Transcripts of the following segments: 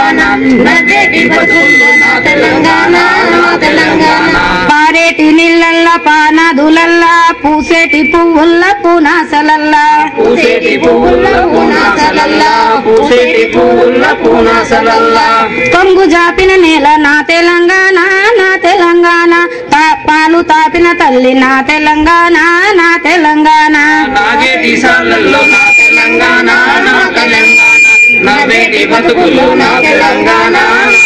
తెలంగాణ నవ్వేటి బతుకుల్లో నా తెలంగాణ నా తెలంగాణ పారేటి నీళ్ళల్ల పానదులల్లా పూసేటి పువ్వుల్ల పూనాసలల్లా పూసేటి పువ్వుల పూనాసలల్లా పూసేటి పువ్వుల పూనాసలల్లా కొంగు జాపిన నేల నా తెలంగాణ నా తెలంగాణ తా- పాలు తాపిన తల్లి నా తెలంగాణ నా తెలంగాణ నాగేటి సాలల్లో నా తెలంగాణ నా తెలంగాణ నవ్వేటి బతుకుల్లో నా తెలంగాణ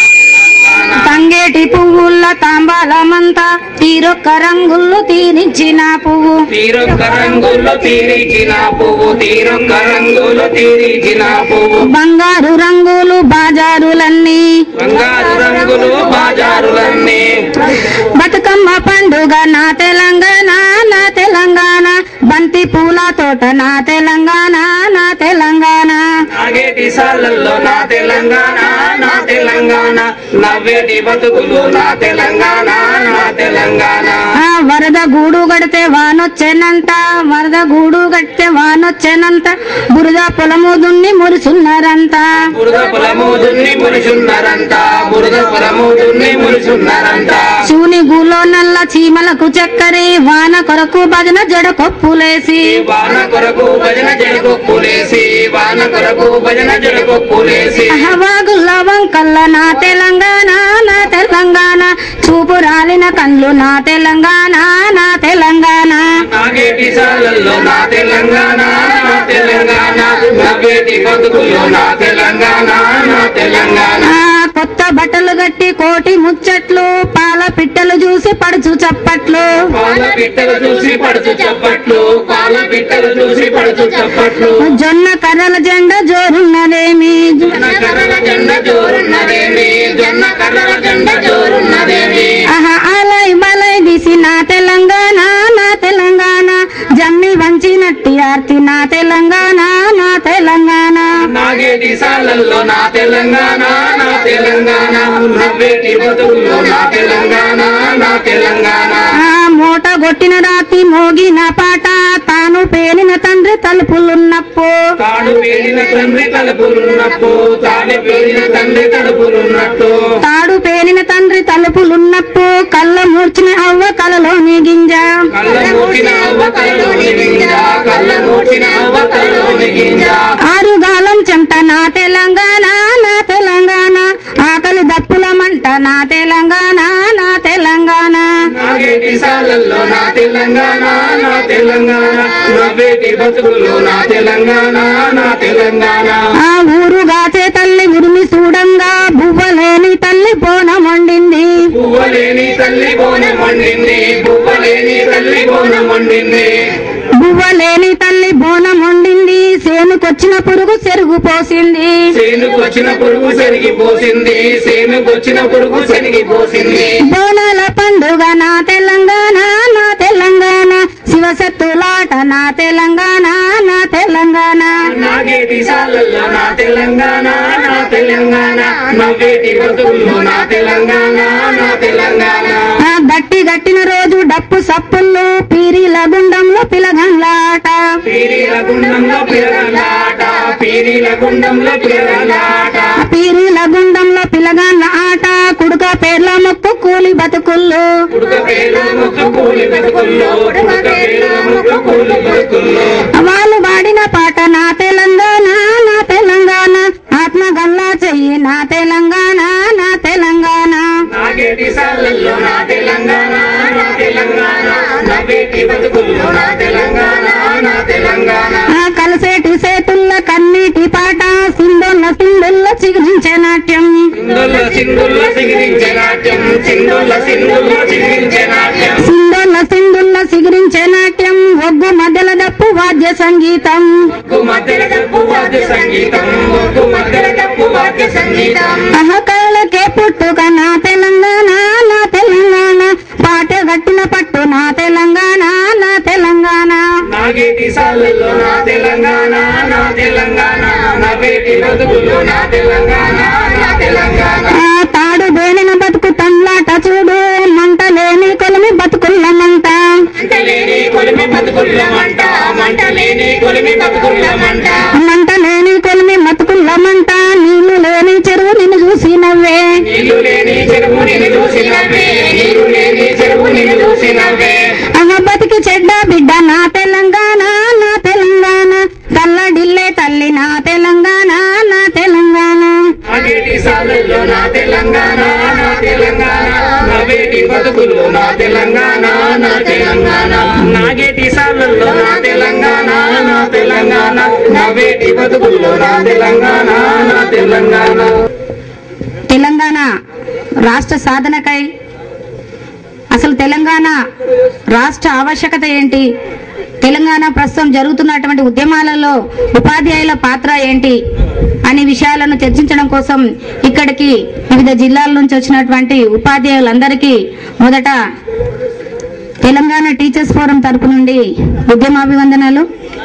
తంగేటి పువ్వుల్ల తాంబాలమంతా తీరొక్క రంగుల్లో తీరిచ్చిన పువ్వు తీరొక్క రంగులో తీరిచిన పువ్వు తీరొక్క రంగులో తీరిచిన పువ్వు బంగారు రంగులు బాజారులన్నీ బంగారు రంగులు బాజారులన్నీ బతుకమ్మ పండుగ నా తెలంగాణ నా తెలంగాణ బంతి పూల తోట నా తెలంగాణ నా తెలంగాణ నాగేటి సాలల్లో నా తెలంగాణ నా తెలంగాణ నవ్వేటి బతుకులు నా తెలంగాణ నా తెలంగాణ ఆ వరద గూడు గడితే వానొచ్చేనంత వరద గూడు గడితే వానొచ్చేనంత బురద పొలము దున్ని మురుసున్నారంట బురద పొలము దున్ని మురిసున్నారంట బురద పొలము దున్ని మురిసున్నారంట శివుని గూలో నల్ల చీమలకు చక్కరి వాన కొరకు భజన జడ కొప్పులేసి వాన కొరకు భజన జడకొప్పులేసి వాన కొరకు భజన జడకొప్పులేసి అహవాగుల్ల వంకల్ల నా తెలంగాణ నా తెలంగాణ చూపు రాలిన కండ్లు నా తెలంగాణ నా తెలంగాణ నాగేటి సాలల్లో నా తెలంగాణ నా తెలంగాణ నవ్వేటి బతుకుల్లో నా తెలంగాణ నా తెలంగాణ ఆ కొత్త బట్టలు గట్టి కోటి ముచ్చట్లు పాల పిట్టలు చూసి పడుచు చప్పట్లు పాల పిట్టలు చూసి పడుచు చప్పట్లు పాల పిట్టలు చూసి పడుచు చప్పట్లు జొన్న కర్రల జెండ జోరున్నదేమి జొన్న కర్రల జెండ జోరున్నదేమి జొన్న కర్రల జెండ జోరున్నదేమి ఆహా అలై బలై దిసి నా తెలంగాణ నా తెలంగాణ జమ్మి వంచినట్టి ఆర్తి నా తెలంగాణ నా తెలంగాణ నాగేటి సాలల్లో నా తెలంగాణ నా తెలంగాణ నవ్వేటి బతుకుల్లో నా తెలంగాణ నా తెలంగాణ ఆ మూట కొట్టిన రాతి మోగిన పాట తాను పేలిన తండ్రి తలుపులున్నప్పు తాడు పేలిన తండ్రి తలుపులున్నట్టు తాడి పేలిన తండ్రి తలుపులున్నట్టు తాడు పేలిన తండ్రి తలుపులున్నప్పు కళ్ళ మూర్చిన అవ్వ కలలోని గింజ కళ్ళ మూసిన అవ్వ కళ్ళలోని గింజ కళ్ళ మూసిన అవ్వ కళ్ళలోని గింజ ఆరుగాలం చెంట నా తెలంగాణ నా తెలంగాణ ఆకలి దప్పుల మంట నా తెలంగాణ నా తెలంగాణ నాగేటి సాలల్లో నా తెలంగాణ నా తెలంగాణ నవ్వేటి బతుకుల్లో నా తెలంగాణ నా తెలంగాణ ఆ ఊరుగాచే తల్లి ఉరిమి చూడంగా బువ్వలేని తల్లి బోనం వండింది పువ్వలేని తల్లి బోనం వండింది పువ్వలేని తల్లి బోనం వండింది బువ్వలేని తల్లి బోనం వండింది సేనుకొచ్చిన పురుగు సెరుగు పోసింది సేనుకొచ్చిన పురుగు సెరిగిపోసింది సేనుకొచ్చిన పురుగు సెరిగిపోసింది బోనాల పండుగ నా తెలంగాణ నా తెలంగాణ శివశక్తులాట నా తెలంగాణ నా తెలంగాణ నాగేటి సాలల్లో నా తెలంగాణ నా తెలంగాణ నవ్వేటి బతుకుల్లో నా తెలంగాణ నా తెలంగాణ ఆ గట్టి గట్టిన రోజు డప్పు సప్పుల్లో పీరీల గుండంలో పిలగంలాట పీరీల గుండంలో పిరగలాట పీరీల గుండంలో పిరగలాట ఆ పీరీల గుండంలో పిలగాన్ల ఆట కుడుక పేర్ల మొక్కు కూలి బతుకుల్లో ఉడక పేరు ముక్క కూలి బతుకుల్లో ఉడక పేరు ముక్క కూలి బతుకుల్లో వాళ్ళు వాడిన పాట నా తెలంగాణ నా తెలంగాణ ఆత్మ గల్లా చెయ్యి నా తెలంగాణ నా తెలంగాణ నాగేటి సాలల్లో నా తెలంగాణ నా తెలంగాణ నవ్వేటి బతుకుల్లో నా తెలంగాణ నా తెలంగాణ ఆ కలిసేటి సేతుల్ల కన్నీటి పాట సింధుల్ల సింధుల్ల చిగురించే నాట్యం సింధుల్ల సింధుల్ల సిగిరించే నాట్యం సింధుల్ల సింధుల్ల సిగిరించే నాట్యం సింధుల్ల సింధుల్ల సిగురించే నాట్యం ఒగ్గు మధ్యల దప్పు వాద్య సంగీతం ఒగ్గు మధ్యల డప్పు వాద్య సంగీతం ఒగ్గు మధ్యల డప్పు వాద్య సంగీతం అహకాలకే పుట్టుక నా తెలంగాణ నా తెలంగాణ పాట గట్టిన పట్టు నా తెలంగాణ నా తెలంగాణ నాగేటి సాలల్లో నా తెలంగాణ నా తెలంగాణ నవ్వేటి బతుకుల్లో నా తెలంగాణ నా తెలంగాణ ఆ తాడు బేనిన బతుకు తన్లాట చూడు మంట లేని కొలిమి బతుకుల్ల మంట మంట లేని కొలిమి బతుకుల్లో మంట మంట లేని కొలిమి బతుకుల్లో మంట మంట లేని కొలిమి బతుకుల్ల మంట నీళ్లు లేని చెరువు నిన్ను చూసి నవ్వే నీరు లేని చెరువు నిన్ను చూసి నవ్వే అహ బతికి చెడ్డ బిడ్డ నా తెలంగాణ నా తెలంగాణ కల్లడిల్లే తల్లి నా తెలంగాణ నా తెలంగాణ నాగేటి సాలల్లో నా తెలంగాణ నా తెలంగాణ నవ్వేటి బతుకులు నా తెలంగాణ నా తెలంగాణ నాగేటి సాలల్లో నా తెలంగాణ నా తెలంగాణ నవ్వేటి బతుకులు నా తెలంగాణ నా తెలంగాణ తెలంగాణ రాష్ట్ర సాధనకై అసలు తెలంగాణ రాష్ట్ర ఆవశ్యకత ఏంటి తెలంగాణ ప్రస్తుతం జరుగుతున్నటువంటి ఉద్యమాలలో ఉపాధ్యాయుల పాత్ర ఏంటి అనే విషయాలను చర్చించడం కోసం ఇక్కడికి వివిధ జిల్లాల నుంచి వచ్చినటువంటి ఉపాధ్యాయులందరికీ మొదట తెలంగాణ టీచర్స్ ఫోరం తరపు నుండి ఉద్యమాభివందనాలు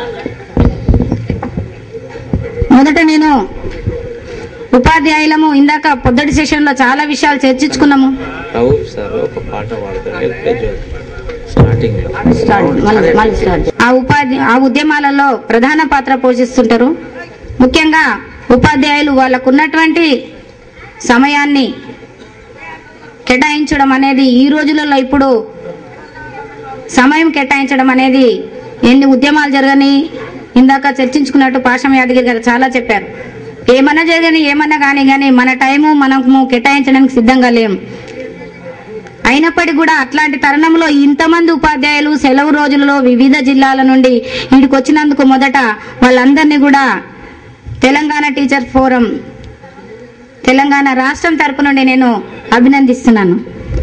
మొదట నేను ఉపాధ్యాయులము ఇందాక పొద్దుటి సెషన్ లో చాలా విషయాలు చర్చించుకున్నాము రౌఫ్ సార్ ఒక పాట పాడతారు స్టార్టింగ్ లో మళ్ళీ- మళ్ళీ start. ఆ ఉపాధి ఆ ఉద్యమాలలో ప్రధాన పాత్ర పోషిస్తుంటారు ముఖ్యంగా ఉపాధ్యాయులు వాళ్ళకు ఉన్నటువంటి సమయాన్ని కేటాయించడం అనేది ఈ రోజులలో ఇప్పుడు సమయం కేటాయించడం అనేది ఎన్ని ఉద్యమాలు జరగని ఇందాక చర్చించుకున్నట్టు పాషం యాదగిరి గారు చాలా చెప్పారు ఏమన్నా జరగని ఏమన్నా కానీ కానీ మన టైము మనము కేటాయించడానికి సిద్ధంగా లేము అయినప్పటికీ కూడా అట్లాంటి తరుణంలో ఇంతమంది ఉపాధ్యాయులు సెలవు రోజులలో వివిధ జిల్లాల నుండి వీడికి వచ్చినందుకు మొదట వాళ్ళందరినీ కూడా తెలంగాణ టీచర్ ఫోరం తెలంగాణ రాష్ట్రం తరపు నుండి నేను అభినందిస్తున్నాను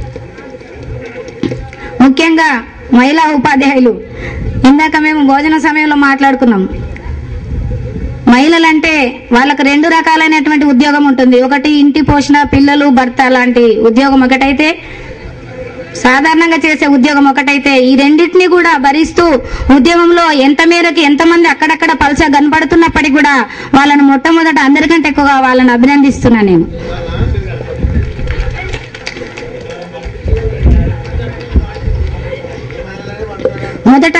ముఖ్యంగా మహిళా ఉపాధ్యాయులు ఇందాక మేము భోజన సమయంలో మాట్లాడుకున్నాం మహిళలంటే వాళ్ళకు రెండు రకాలైనటువంటి ఉద్యోగం ఉంటుంది ఒకటి ఇంటి పోషణ పిల్లలు భర్త లాంటి ఉద్యోగం ఒకటైతే సాధారణంగా చేసే ఉద్యోగం ఒకటైతే ఈ రెండింటిని కూడా భరిస్తూ ఉద్యమంలో ఎంత మేరకు ఎంతమంది అక్కడక్కడ పలస కనపడుతున్నప్పటికీ కూడా వాళ్ళను మొట్టమొదట అందరికంటే ఎక్కువగా వాళ్ళని అభినందిస్తున్నా నేను మొదట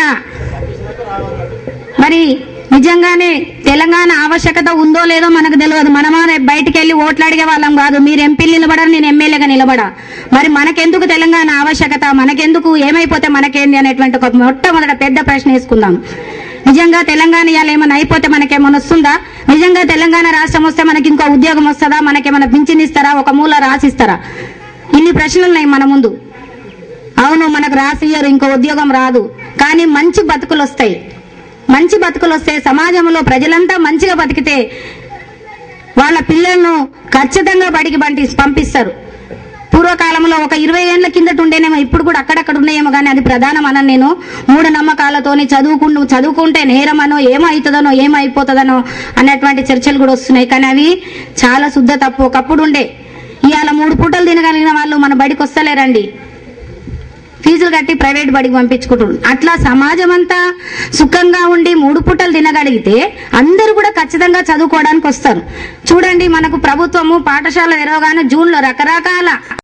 మరి నిజంగానే తెలంగాణ ఆవశ్యకత ఉందో లేదో మనకు తెలియదు మనమా రేపు బయటికి వెళ్ళి ఓట్లు అడిగే వాళ్ళం కాదు మీరు ఎంపీలు నిలబడరు నేను ఎమ్మెల్యేగా నిలబడా మరి మనకెందుకు తెలంగాణ ఆవశ్యకత మనకెందుకు ఏమైపోతే మనకేంది అనేటువంటి ఒక మొట్టమొదట పెద్ద ప్రశ్న వేసుకుందాం నిజంగా తెలంగాణ ఇవాళ ఏమైనా అయిపోతే మనకేమైనా వస్తుందా నిజంగా తెలంగాణ రాష్ట్రం వస్తే మనకి ఇంకో ఉద్యోగం వస్తుందా మనకేమైనా పింఛన్ ఇస్తారా ఒక మూల రాసిస్తారా ఇన్ని ప్రశ్నలు ఉన్నాయి మన ముందు అవును మనకు రాసియ్యరు ఇంకో ఉద్యోగం రాదు కానీ మంచి బతుకులు వస్తాయి మంచి బతుకులు వస్తే సమాజంలో ప్రజలంతా మంచిగా బతికితే వాళ్ళ పిల్లలను ఖచ్చితంగా బడికి బంటి పంపిస్తారు పూర్వకాలంలో ఒక ఇరవై ఏళ్ల కిందట ఉండేనేమో ఇప్పుడు కూడా అక్కడక్కడ ఉన్నాయేమో కానీ అది ప్రధానం అన్న నేను మూఢ నమ్మకాలతోని చదువుకుంటూ చదువుకుంటే నేరమనో ఏమైతుందనో ఏమైపోతుందనో అనేటువంటి చర్చలు కూడా వస్తున్నాయి కానీ అవి చాలా శుద్ధ తప్పు ఒకప్పుడు ఉండే ఇవాళ మూడు పూటలు తినగలిగిన వాళ్ళు మన బడికి వస్తలేరండి ఫీజులు కట్టి ప్రైవేట్ బడికి పంపించుకుంటారు అట్లా సమాజం అంతా సుఖంగా ఉండి మూడు పూటలు తినగలిగితే అందరూ కూడా ఖచ్చితంగా చదువుకోవడానికి వస్తారు చూడండి మనకు ప్రభుత్వము పాఠశాల తెరవగానే జూన్ లో రకరకాల